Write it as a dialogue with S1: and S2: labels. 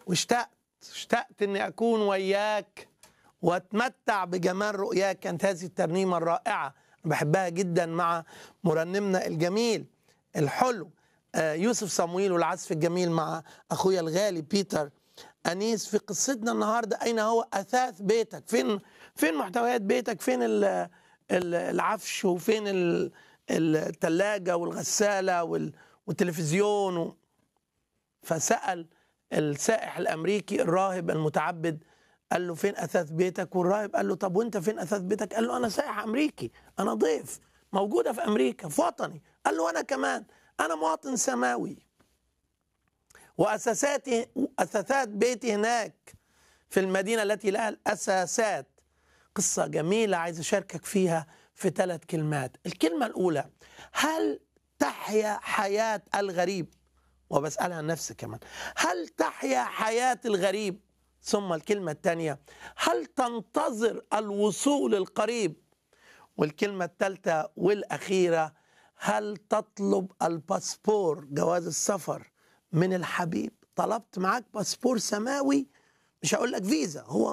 S1: واشتقت اشتقت اني اكون وياك واتمتع بجمال رؤياك كانت هذه الترنيمه الرائعه بحبها جدا مع مرنمنا الجميل الحلو آه، يوسف صمويل والعزف الجميل مع اخويا الغالي بيتر انيس في قصتنا النهارده اين هو اثاث بيتك فين فين محتويات بيتك فين ال- ال- العفش وفين ال- الثلاجه والغساله وال- والتلفزيون و... فسال السائح الامريكي الراهب المتعبد قال له فين اثاث بيتك والراهب قال له طب وانت فين اثاث بيتك قال له انا سائح امريكي انا ضيف موجوده في امريكا في وطني قال له انا كمان انا مواطن سماوي واساساتي اساسات بيتي هناك في المدينه التي لها الاساسات قصه جميله عايز اشاركك فيها في ثلاث كلمات الكلمه الاولى هل تحيا حياه الغريب وبسالها نفسي كمان هل تحيا حياه الغريب ثم الكلمه الثانيه هل تنتظر الوصول القريب والكلمة الثالثة والأخيرة هل تطلب الباسبور جواز السفر من الحبيب طلبت معاك باسبور سماوي مش هقول لك فيزا هو